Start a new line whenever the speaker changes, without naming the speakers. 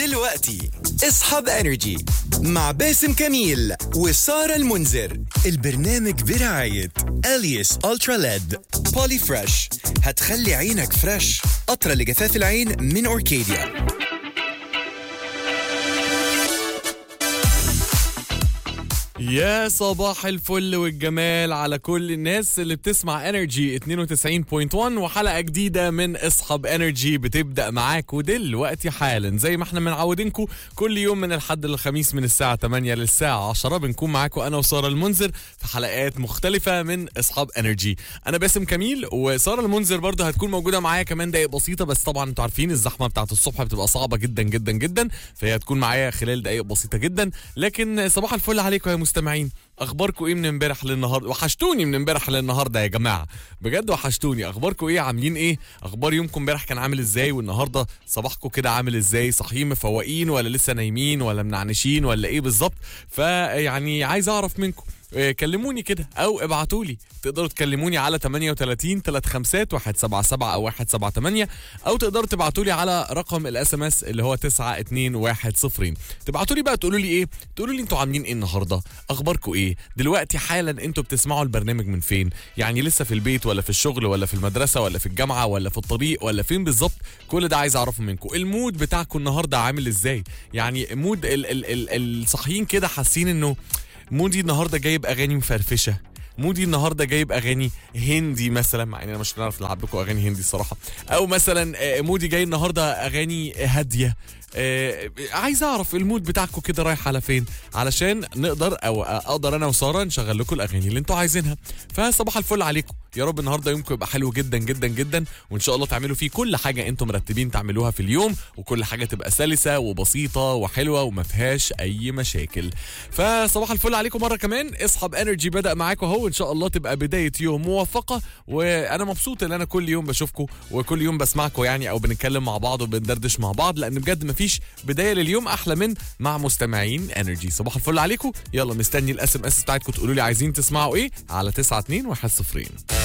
دلوقتي اصحاب انرجي مع باسم كميل وسارة المنذر البرنامج برعاية اليس الترا ليد بولي فريش هتخلي عينك فريش قطرة لجفاف العين من اوركيديا
يا صباح الفل والجمال على كل الناس اللي بتسمع انرجي 92.1 وحلقه جديده من اصحاب انرجي بتبدا معاكوا دلوقتي حالا زي ما احنا منعودينكم كل يوم من الحد للخميس من الساعه 8 للساعه 10 بنكون معاكم انا وساره المنذر في حلقات مختلفه من اصحاب انرجي انا باسم كميل وساره المنذر برضه هتكون موجوده معايا كمان دقايق بسيطه بس طبعا انتوا عارفين الزحمه بتاعت الصبح بتبقى صعبه جدا جدا جدا فهي هتكون معايا خلال دقايق بسيطه جدا لكن صباح الفل عليكم يا مستمعين اخباركم ايه من امبارح للنهارده وحشتوني من امبارح للنهارده يا جماعه بجد وحشتوني اخباركم ايه عاملين ايه اخبار يومكم امبارح كان عامل ازاي والنهارده صباحكم كده عامل ازاي صاحيين مفوقين ولا لسه نايمين ولا منعنشين ولا ايه بالظبط فيعني عايز اعرف منكم إيه، كلموني كده او ابعتوا لي تقدروا تكلموني على 38 35 177 او 178 او تقدروا تبعتوا لي على رقم الاس ام اس اللي هو 9210 تبعتوا لي بقى تقولوا لي ايه تقولوا لي انتوا عاملين ايه النهارده اخباركم ايه دلوقتي حالا انتوا بتسمعوا البرنامج من فين يعني لسه في البيت ولا في الشغل ولا في المدرسه ولا في الجامعه ولا في الطريق ولا فين بالظبط كل ده عايز اعرفه منكم المود بتاعكم النهارده عامل ازاي يعني مود ال- ال- ال- الصاحيين كده حاسين انه مودي النهارده جايب اغاني مفرفشه مودي النهارده جايب اغاني هندي مثلا مع اننا مش هنعرف نلعب لكم اغاني هندي الصراحه او مثلا آه، مودي جاي النهارده اغاني هاديه آه، عايز اعرف المود بتاعكم كده رايح على فين علشان نقدر او اقدر انا وساره نشغل لكم الاغاني اللي انتوا عايزينها فصباح الفل عليكم يا رب النهارده يومكم يبقى حلو جدا جدا جدا وان شاء الله تعملوا فيه كل حاجه انتم مرتبين تعملوها في اليوم وكل حاجه تبقى سلسه وبسيطه وحلوه وما فيهاش اي مشاكل فصباح الفل عليكم مره كمان اصحاب انرجي بدا معاكم اهو ان شاء الله تبقى بدايه يوم موفقه وانا مبسوط ان انا كل يوم بشوفكم وكل يوم بسمعكم يعني او بنتكلم مع بعض وبندردش مع بعض لان بجد مفيش بدايه لليوم احلى من مع مستمعين انرجي صباح الفل عليكم يلا مستني الاس ام اس بتاعتكم تقولوا لي عايزين تسمعوا ايه على 92 1 0